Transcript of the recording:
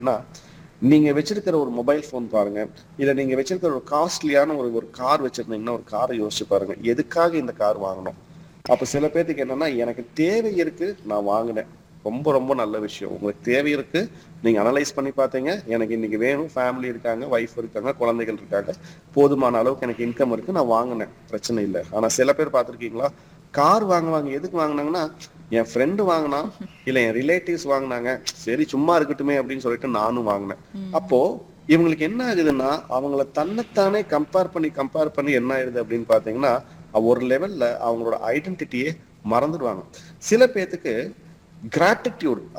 ஏன்னா, நீங்க வச்சிருக்கிற ஒரு மொபைல் ஃபோன் பாருங்க. இல்ல நீங்க வச்சிருக்கிற ஒரு காஸ்ட்லியான ஒரு ஒரு கார் வச்சிருந்தீங்கன்னா, ஒரு கார யோசிச்சு பாருங்க. எதுக்காக இந்த கார் வாங்கணும்? அப்ப சில பேத்துக்கு என்னன்னா, எனக்கு தேவை இருக்கு, நான் வாங்குனேன். ரொம்ப ரொம்ப நல்ல விஷயம். உங்களுக்கு தேவை இருக்கு, நீங்க அனலைஸ் பண்ணி பார்த்தீங்க. எனக்கு இன்னைக்கு வேணும், ஃபேமிலி இருக்காங்க, வைஃப் இருக்காங்க, குழந்தைகள் இருக்காங்க. போதுமான அளவுக்கு எனக்கு இன்கம் இருக்கு, நான் வாங்குனேன். பிரச்சனை இல்ல. ஆனா சில பேர் பார்த்திருக்கீங்களா? கார் வாங்குவாங்க. எதுக்கு வாங்குனாங்கன்னா, என் ஃப்ரெண்ட் வாங்குனான், இல்ல என் ரிலேட்டிவ்ஸ் வாங்குனாங்க. சரி சும்மா இருக்கட்டுமே அப்படின்னு சொல்லிட்டு நானும் வாங்குனேன். அப்போ இவங்களுக்கு என்ன ஆகுதுன்னா, அவங்கள தன்னைத்தானே கம்பேர் பண்ணி கம்பேர் பண்ணி என்ன ஆயிடுது அப்படின்னு பார்த்தீங்கன்னா, ஒரு லெவல்ல அவங்களோட ஐடென்டிட்டியே மறந்துடுவாங்க. சில பேத்துக்கு கிராட்டிட்யூட்